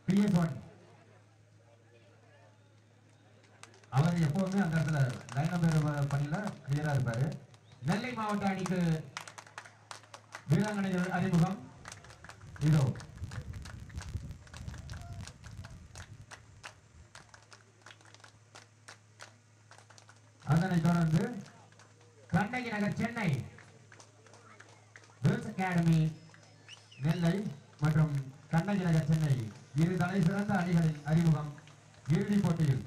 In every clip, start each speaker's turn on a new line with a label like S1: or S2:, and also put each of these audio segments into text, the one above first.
S1: PS one hour எப்பவுமே அந்த இடத்துல லைன் நம்பர் பண்ணில கிளியரா இருப்பாரு நெல்லை மாவட்ட அணிக்கு வீராங்கனைகள் அறிமுகம் இதோ அதனைத் தொடர்ந்து கண்ணகி நகர் சென்னை வில்ஸ் அகாடமி நெல்லை மற்றும் கண்ணகி நகர் சென்னை இரு தலை சிறந்த அணிகளின் அறிமுகம் இறுதிப் போட்டியில்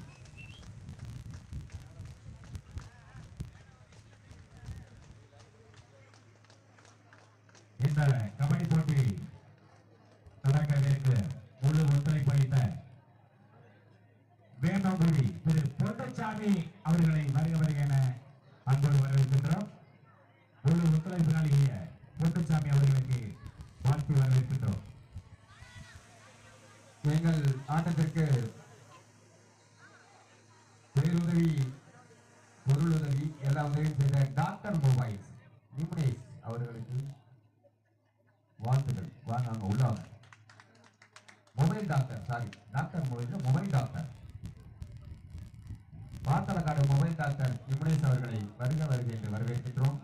S2: இந்த கபடி போட்டி தொடங்கவிற்கு முழு ஒத்துழைப்பு அளித்த வேமங்குடி திரு பொன்னசாமி அவர்களை வருக வருக என அன்போடு வரவேற்கின்றோம் முழு ஒத்துழைப்பு நல்கிய பொன்னசாமி அவர்களுக்கு வாழ்த்து வரவேற்கின்றோம்
S1: எங்கள் ஆட்டத்திற்கு பேருதவி பொருளுதவி எல்லா உதவியும் செய்த டாக்டர் மொபைல்ஸ் நிம்னேஷ் அவர்களுக்கு வாழ்த்துக்கள் வாங்க அங்க உள்ள வாங்க mobile doctor sorry doctor mobile mobile doctor Vathalakkadu mobile doctor Nimnesh அவர்களை வருக வருக என்று வரவேற்கின்றோம்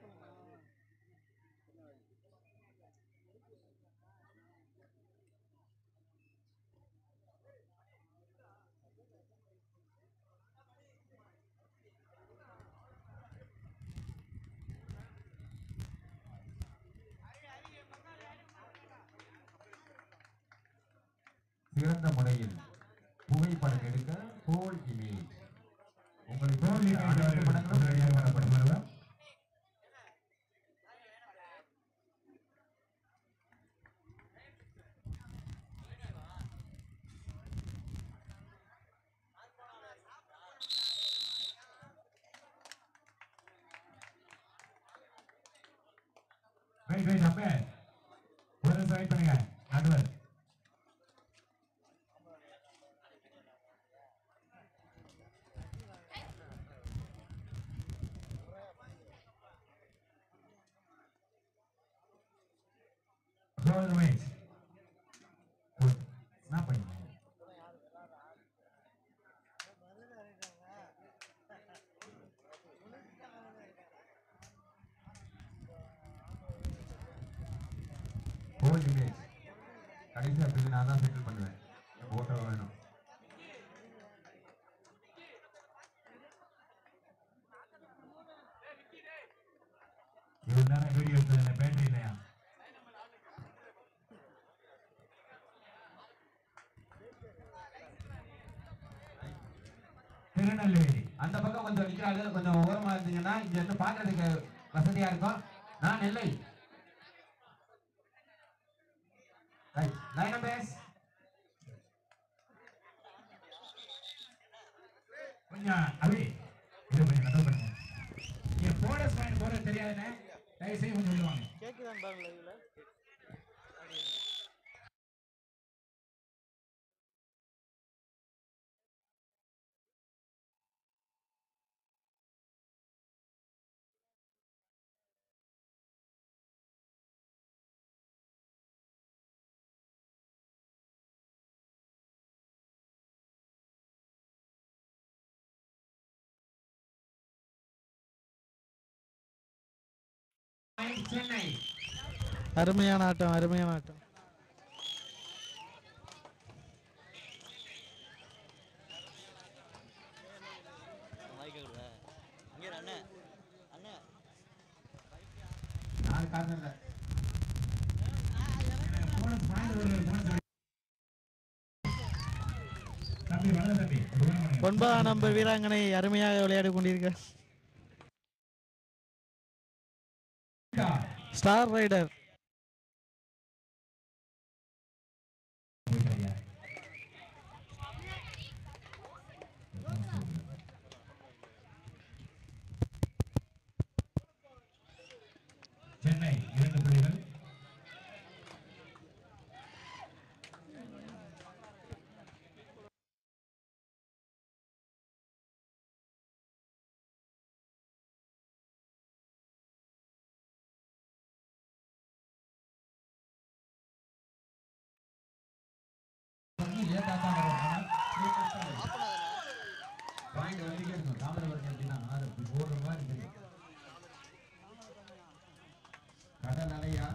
S1: சிறந்த முறையில் புகைப்படம் எடுக்க ஹோல் இமேஜ் உங்களை
S2: தோல்வி
S1: அனைத்து படங்களும்
S2: உடனடியாக வரப்படும் வருவா ரைட் ரைட் அப்பே ஒரு நிமிஷம் வெயிட் பண்ணுங்க நடுவர் Roll wait. Good. என்ன பண்ணீங்க
S1: ஹோல் இமேஜ் கடைசி அப்படி நான் தான் செட்டில் பண்ணுவேன் போட்டோ வேணும்
S2: இவ்வளவு நேரம் வீடியோ எடுத்ததுல பேட்டரி இல்லையா திருநெல்வேலி
S1: அந்த பக்கம் கொஞ்சம் நிக்கிறாங்க கொஞ்சம் ஓரமா இருந்தீங்கன்னா இங்க இருந்து பாக்குறதுக்கு வசதியா இருக்கும் நான் நெல்லை லைன் பேஸ்
S2: கொஞ்சம் அபி இது கொஞ்சம் கதவு பண்ணுங்க நீங்க போனஸ் பாயிண்ட் போறது தெரியாதுன்னு தயவு செய்து கொஞ்சம் சொல்லுவாங்க
S3: கேக்குதான் பாருங்க லைவ்ல
S1: சென்னை
S3: அருமையான ஆட்டம் அருமையான ஆட்டம்
S4: இங்கே அண்ணன் அண்ணன்
S1: நாலு காசு இல்லை
S2: போனஸ் பாயிண்ட் ஒரு போனஸ் தம்பி வலது தம்பி தூரம் பண்ணுங்க.
S3: ஒன்பதாம் நம்பர் வீராங்கனை அருமையாக விளையாடி கொண்டிருக்கிறார் ஸ்டார் ரைடர்
S2: சென்னை இரண்டு புள்ளிகள்
S1: கொஞ்சம் லேட்டா தான் வரும் ஆனா
S4: ஓப்பன் ஆகுதுண்ணே
S1: பாயிண்ட் வரைக்கும் இருக்கும் தாமிரபரணி எப்படின்னா ஆறு இப்படி ஓடுற மாதிரி தெரியும் கடல் அலையா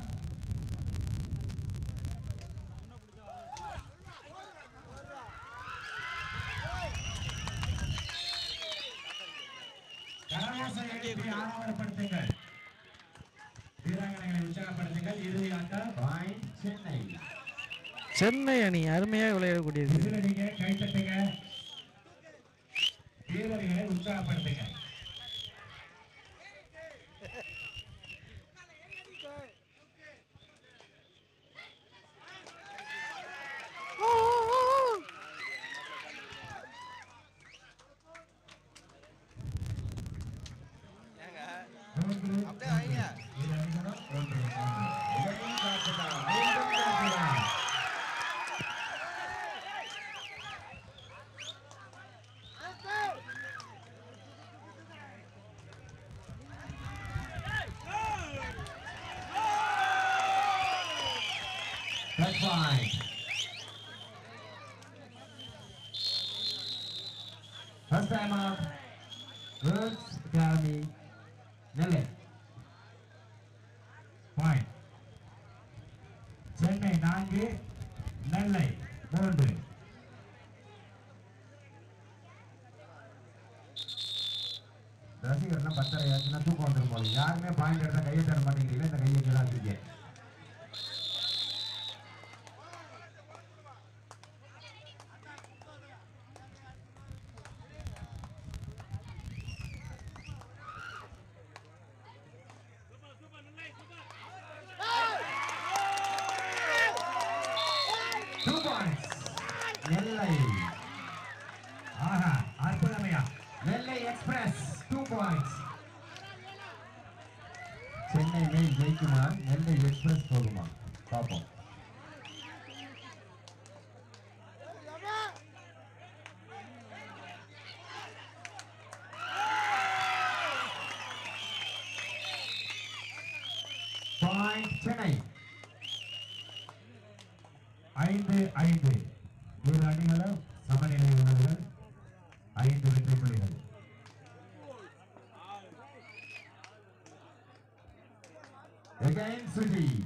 S2: கரகோசை எழுப்பி ஆரவாரப்படுத்துங்கள் வீராங்கனைகளை உற்சாகப்படுத்துங்கள் இறுதி ஆட்டம்
S1: பாயிண்ட் சென்னை
S3: சென்னை அணி அருமையாக விளையாடக்கூடியது
S2: விசிலடிங்க கைத்தட்டுங்க வீரர்களை உற்சாகப்படுத்துங்க மூன்று
S4: அப்படியே வைங்க
S2: இரு அணிகளும் ஒன்று மூன்று.
S1: இதையும் காட்டுதான், மீண்டும் காட்டுதான். Red point. First time out. Girls Academy. Nelly.
S2: Point Chennai நான்கு நெல்லை மூன்று
S1: ரசிகர்லாம் பத்தரை ஆச்சுன்னா தூக்கம் வந்துடும் போல யாருமே பாயிண்ட் எடுத்தா கையை தர மாட்டேங்கிறீங்களா இந்த கையை கீழே வச்சிருக்கீங்க Two points. நெல்லை
S2: ஆஹா அற்புதமையா
S1: Nellai express two points Chennai mail ஜெயிக்குமா நெல்லை எக்ஸ்பிரஸ் போகுமா பார்ப்போம் பாயிண்ட் சென்னை
S2: ஐந்து ஐந்து இரு அணிகளும் சமநிலை உள்ளவர்கள் ஐந்து வெற்றி புள்ளிகள்
S1: Again, Suji.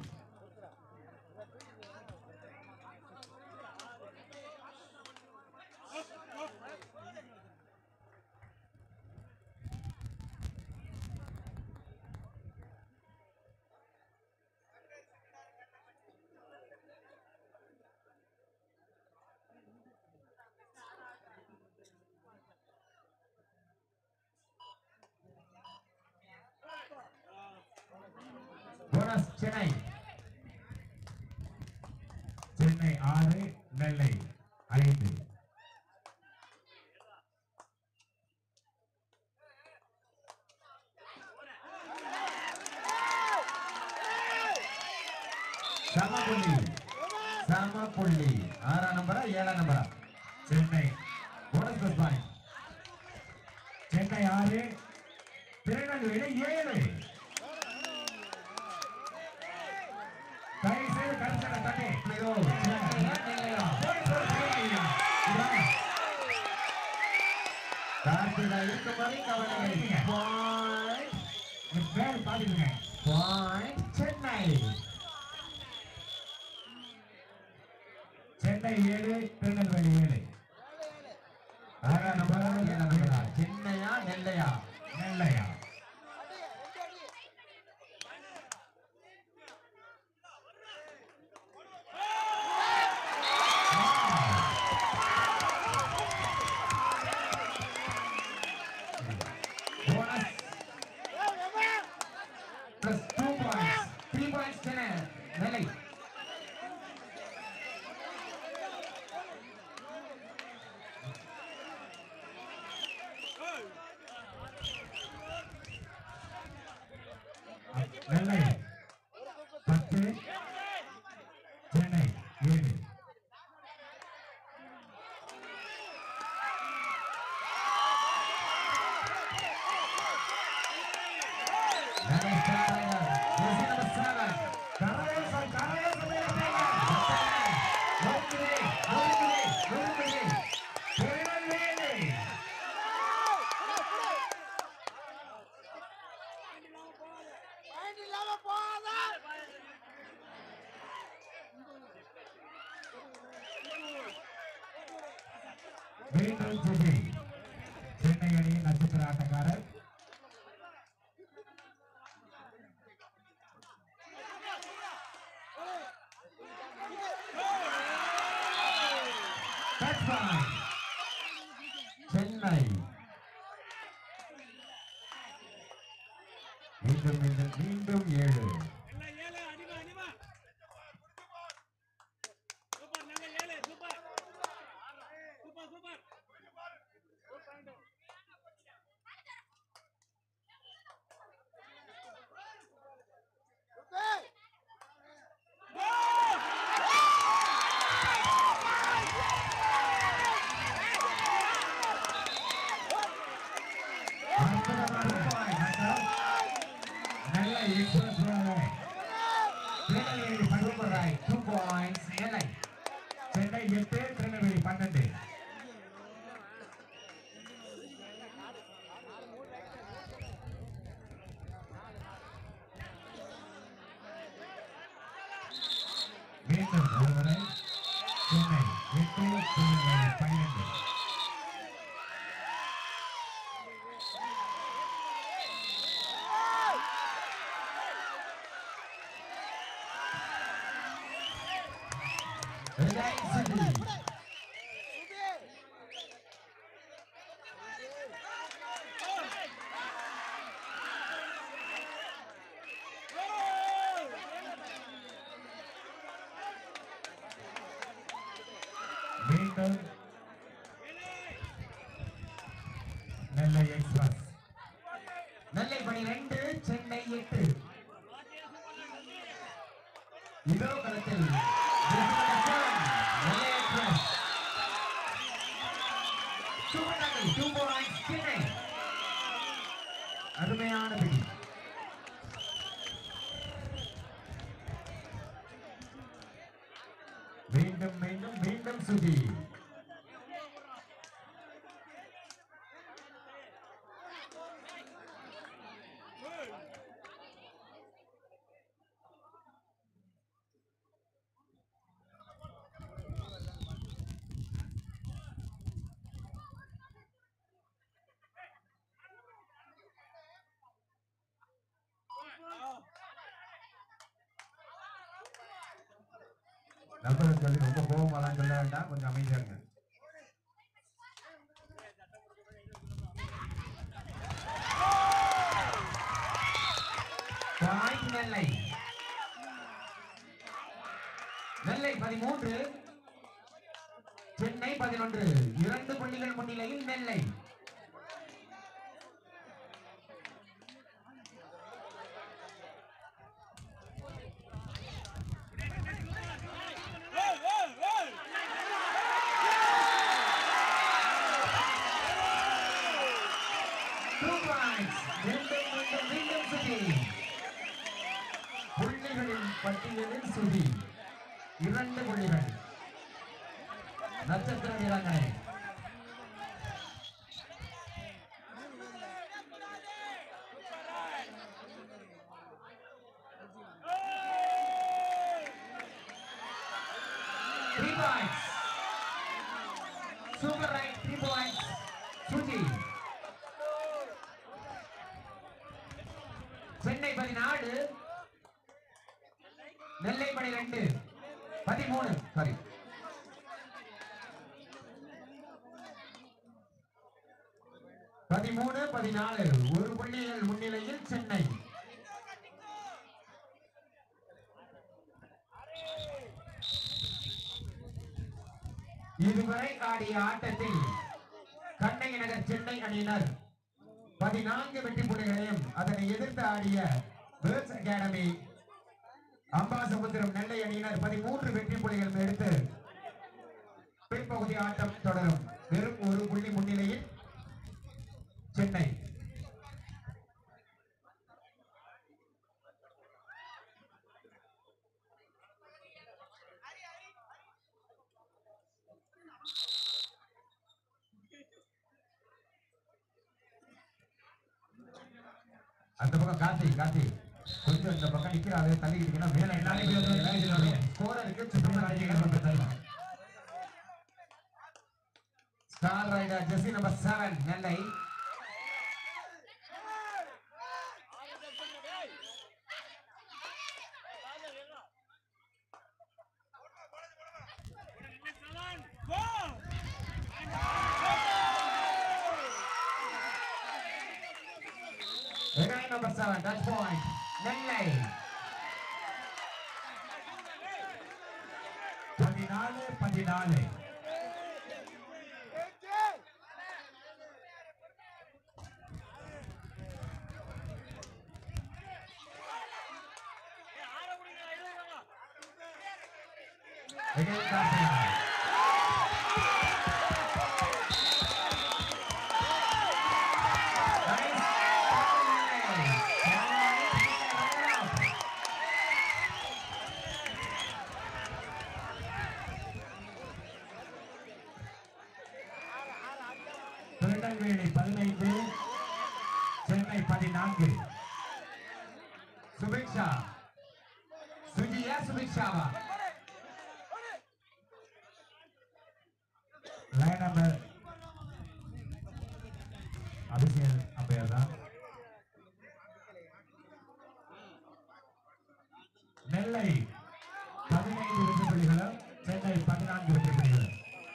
S1: Bonus Chennai.
S2: Chennai ஆறு நெல்லை ஐந்து
S1: சமபுள்ளி சமபுள்ளி ஆறாம் நம்பரா ஏழாம் நம்பரா
S2: Chennai
S1: bonus plus point
S2: Chennai ஆறு திருநெல்வேலி ஏழு தயவு செய்து கருத்தனை தண்ணி
S1: இதோ சென்னையா நெல்லையா கார்த்திகா இருக்கும் வரை கவலை பாயிண்ட்
S2: பேர் பாத்துக்கங்க
S1: பாயிண்ட் சென்னை
S2: சென்னை ஏழு திருநெல்வேலி ஏழு
S1: ஆறாம் நம்பரா ஏழாம் நம்பரா சென்னையா நெல்லையா
S2: நெல்லையா
S1: bonus plus two points three points Chennai Nellai
S2: Nellai பத்து சென்னை ஏழு
S1: Nice try, Jersey number seven.
S2: கரவேசம் கரவேசம் இழப்பீங்க.
S1: நோக்குதே, நோக்குதே.
S2: மீண்டும் சுஜி சென்னை அணியின் நட்சத்திர ஆட்டக்காரர் Touch ball.
S1: சென்னை மீண்டும் மீண்டும் மீண்டும் ஏழு
S2: அற்புதமான point, அசோக். நல்ல எக்ஸ்பிரஸ் திருநெல்வேலி படுகொலை டூ பாயிண்ட்ஸ் நெல்லை சென்னை எட்டு திருநெல்வேலி பன்னெண்டு மீண்டும் ஒருமுறை சென்னை எட்டு திருநெல்வேலி பன்னிரண்டு
S1: ரிலையன்ஸ் சிட்டி
S2: மீண்டும் நெல்லை எக்ஸ்பிரஸ்
S1: நெல்லை பனிரெண்டு சென்னை எட்டு இதோ களத்தில் Nellai express super two points Chennai அருமையான பிடி மீண்டும் மீண்டும் மீண்டும் சுஜி நண்பர்கள் சொல்லி ரொம்ப கோபமாலாம் சொல்ல வேண்டாம் கொஞ்சம் அமைதியா இருங்க பாயிண்ட் நெல்லை நெல்லை பதிமூன்று சென்னை பதினொன்று இரண்டு புள்ளிகள் முன்னிலையில் நெல்லை Two points. மீண்டும் மீண்டும் மீண்டும் சுதி புள்ளிகளின் பட்டியலில் சுதி இரண்டு புள்ளிகள் நட்சத்திர வீராங்கனை Three points. Super right, three points. Suji Chennai பதினாலு நெல்லை பனிரெண்டு பதிமூணு சாரி பதிமூணு பதினாலு ஒரு புள்ளிகள் முன்னிலையில் சென்னை இதுவரை ஆடிய ஆட்டத்தில் கண்ணகி நகர் சென்னை அணியினர் பதினான்கு வெற்றி புள்ளிகளையும் அதனை எதிர்த்து ஆடிய பேர்ட்ஸ் அகாடமி அம்பாசமுத்திரம் நெல்லை அணியினர் பதிமூன்று வெற்றி புள்ளிகள் எடுத்து பிற்பகுதி ஆட்டம் தொடரும் வெறும் ஒரு புள்ளி முன்னிலையில் சென்னை அந்த பக்கம் கார்த்தி கார்த்தி கொஞ்சம் இந்த பக்கம் நிக்கிறாரு தள்ளிக்கிட்டீங்கன்னா மேல
S2: எல்லாரும் போய் வந்து line ல வாங்க.
S1: ஸ்கோரருக்கு சுத்தமா ராஜ்யங்கள் star raider jersey number seven Nellai Again, number seven, touch point. Nellai
S2: பதினாலு பதினாலு
S1: Again, Karthika. Nice. Nellai.
S2: Tirunelveli பதினைந்து சென்னை பதினான்கு
S1: சுபிக்ஷா சுஜியா சுபிக்ஷாவா
S2: லைன் நம்பர் அபிஷேக் அம்பையர் தான் நெல்லை பதினைந்து வெற்றி புள்ளிகளும் சென்னை பதினான்கு வெற்றி புள்ளிகளும்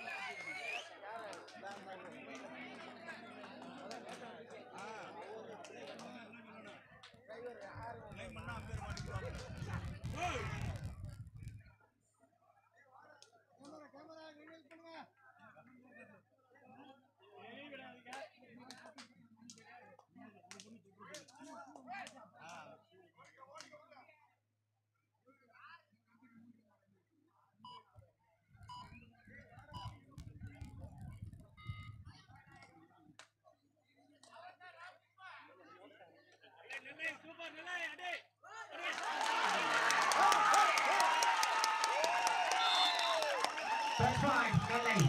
S1: Touch point, நெல்லை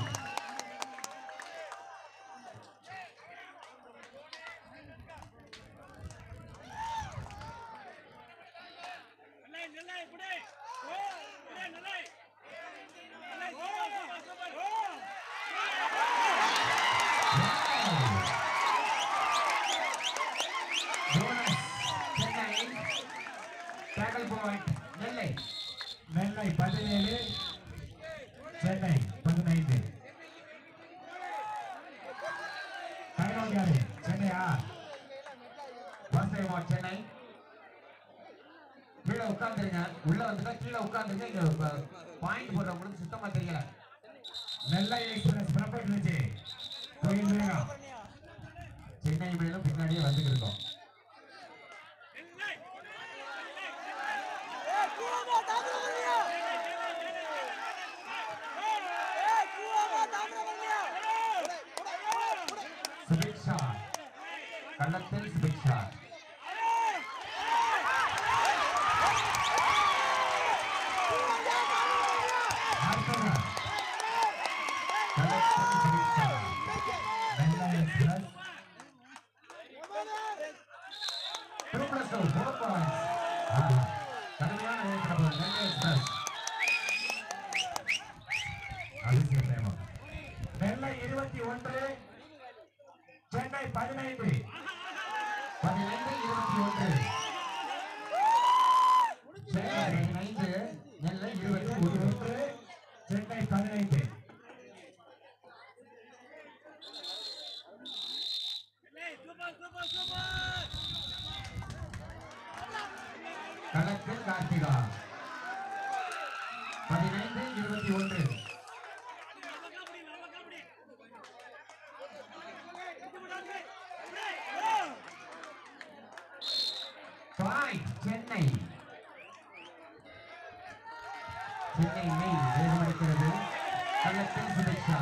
S1: Bonus, சென்னை tackle point, நெல்லை
S2: நெல்லை பதினேழு சென்னை பதினைந்து டைம் யாரு சென்னையா
S1: ஃபர்ஸ்ட் டைம் ஆட் சென்னை கீழே உட்காந்துருங்க உள்ள வந்துட்டா கீழே உட்காந்துருங்க இங்க பாயிண்ட் போடுறவங்களுக்கு சுத்தமா தெரியல
S2: நெல்லை எக்ஸ்பிரஸ் புறப்பட்டு வச்சு கோயில் வேகம்
S1: சென்னை மேலும் பின்னாடியே வந்துட்டு இருக்கோம் சுபிக்ஷா கள்ளத்தில் சுபிக்ஷா
S2: அடுத்தது
S1: கள்ளத்தில் Subiksha
S2: Nellai express
S1: two plus two four points கடுமையான வேகத்தில் போகுது நெல்லை எக்ஸ்பிரஸ்
S2: அதிசய பிரேமம் நெல்லை இருபத்தி ஒன்று சென்னை பதினைந்து
S1: பதினைந்து இருபத்தி ஒன்று சென்னை பதினைந்து நெல்லை இருபத்தி
S2: இருபத்தி
S1: ஒன்று
S2: ஒன்று சென்னை பதினைந்து
S1: களத்தில் கார்த்திகா பதினைந்து இருபத்தி ஒன்று பாயிண்ட் சென்னை சென்னை மெய் வேகமெடுக்கிறது களத்தில் சுபிக்ஷா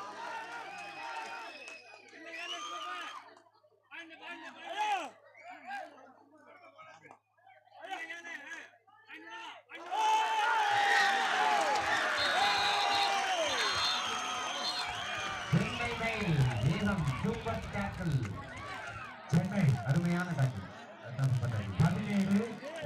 S1: சென்னை மெயில் வேகம் சூப்பர் டேக்கிள்
S2: சென்னை
S1: அருமையான டேக்கிள் அதான் சூப்பர் டேக்கிள்
S2: பதினேழு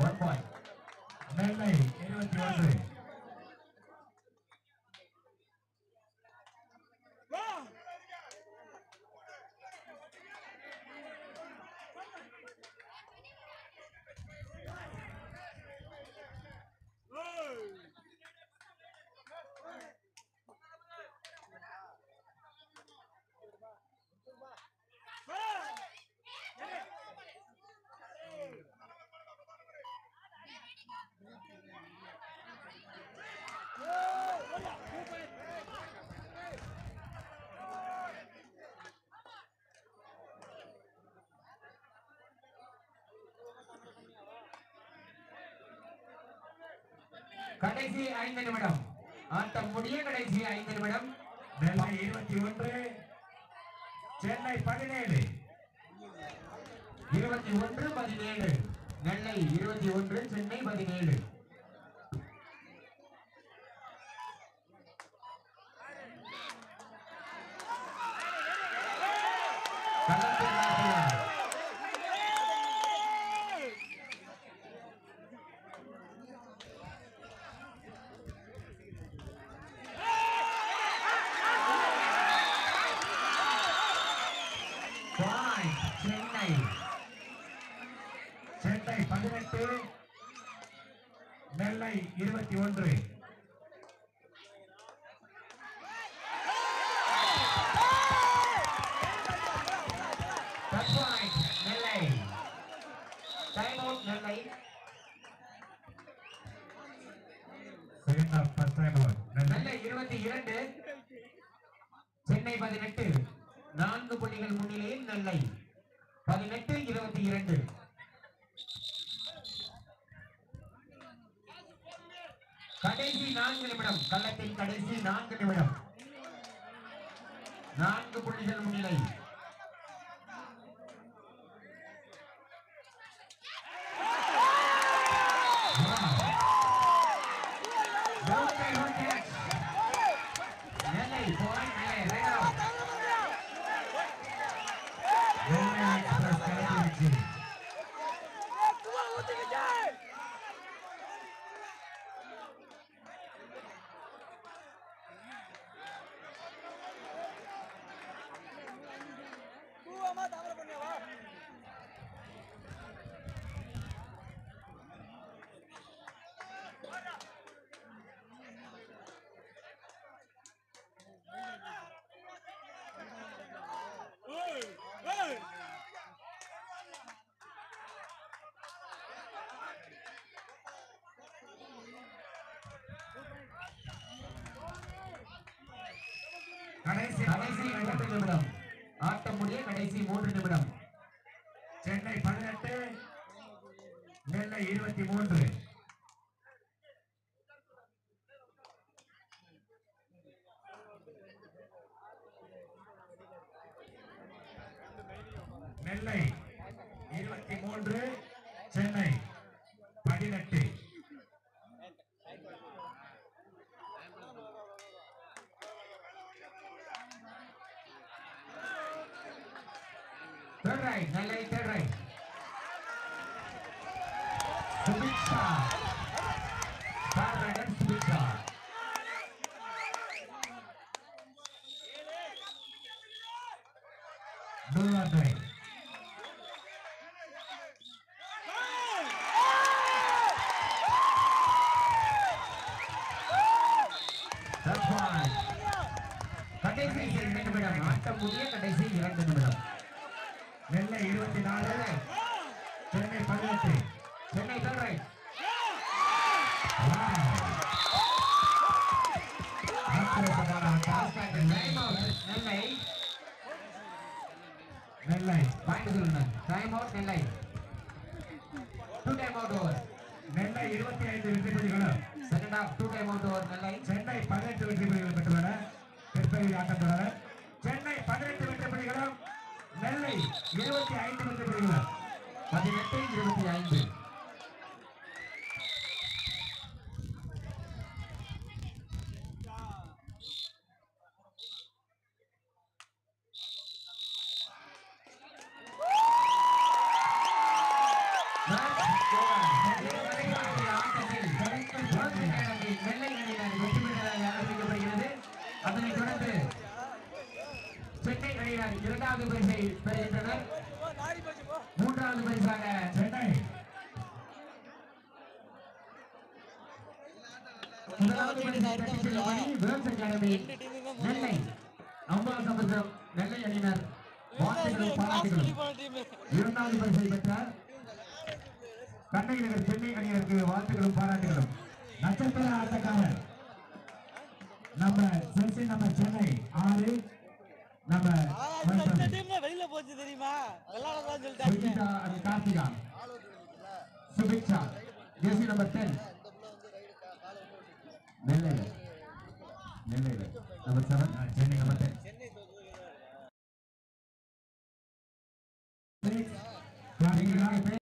S1: கடைசி ஐந்து நிமிடம் ஆட்டம் முடிய கடைசி ஐந்து நிமிடம்
S2: நெல்லை இருபத்தி ஒன்று சென்னை பதினேழு
S1: இருபத்தி ஒன்று பதினேழு நெல்லை இருபத்தி ஒன்று சென்னை பதினேழு களத்தில் நாட்டினார். Point, சென்னை
S2: சென்னை பதினெட்டு நெல்லை இருபத்தி ஒன்று
S1: Touch point, Nellai time out Nellai
S2: second of first time out Nellai
S1: Nellai இருபத்தி இரண்டு சென்னை பதினெட்டு நான்கு புள்ளிகள் முன்னிலையில் நெல்லை பதினெட்டு இருபத்தி இரண்டு கடைசி நான்கு நிமிடம் கள்ளத்தின் கடைசி நான்கு நிமிடம் நான்கு புள்ளிகள் முன்னிலை Don't try, don't catch. Nellai point, Nellai right out.
S2: Nellai express களத்திற்கு கடைசி
S1: கடைசி மூன்று நிமிடம் ஆட்டம் முடிய கடைசி மூன்று நிமிடம்
S2: சென்னை பதினெட்டு நெல்லை இருபத்தி மூன்று நெல்லை இருபத்தி மூன்று சென்னை பதினெட்டு
S1: Third right, Nellai third right. Subiksha. Third rider Subiksha.
S2: Do or die.
S1: That's one. கடைசி இரண்டு நிமிடம் ஆட்டம் முடிய கடைசி இரண்டு நிமிடம்
S2: நெல்லை இருபத்தி நாலு சென்னை பதினெட்டு
S1: சென்னை third right.
S2: ஆக்கிரமிப்பான
S1: Fast back, time out. Nellai
S2: Nellai
S1: point சொல்லுங்க time out Nellai two time out over
S2: Nellai இருபத்தி ஐந்து வெற்றி புள்ளிகளும்
S1: second half two time out over Nellai
S2: Chennai பதினெட்டு வெற்றி புள்ளிகள் பெற்றுள்ளன பிற்பகுதி ஆட்டம் தொடர சென்னை பதினெட்டு வெற்றி புள்ளிகளும் நெல்லை இருபத்தி ஐந்து வெற்றி புள்ளிகளும்
S1: பதினெட்டு இருபத்தி ஐந்து அதனைத் தொடர்ந்து சென்னை அணியினர் இரண்டாவது பரிசை பெறுகின்றனர் மூன்றாவது பரிசாக
S2: சென்னை
S1: முதலாவது பரிசை பெற்றுச் செல்லும் அணி வேர்ல்ஸ் அகாடமி நெல்லை அம்பாசமுத்திரம் நெல்லை அணியினர் வாழ்த்துக்களும் பாராட்டுகளும் இரண்டாவது பரிசை பெற்றார்
S2: கண்ணகி நகர் சென்னை அணியினருக்கு வாழ்த்துக்களும் பாராட்டுகளும் நட்சத்திர ஆட்டக்காரர் நம்ம செல்சி நம்ம சென்னை ஆறு நம்ம மைசூர்.
S4: வெளியில போச்சு தெரியுமா விளையாடலாம் சொல்லிட்டாங்க
S1: Subiksha and Karthika Subiksha jersey number ten நெல்லையில நெல்லையில number seven Chennai number ten
S2: Six.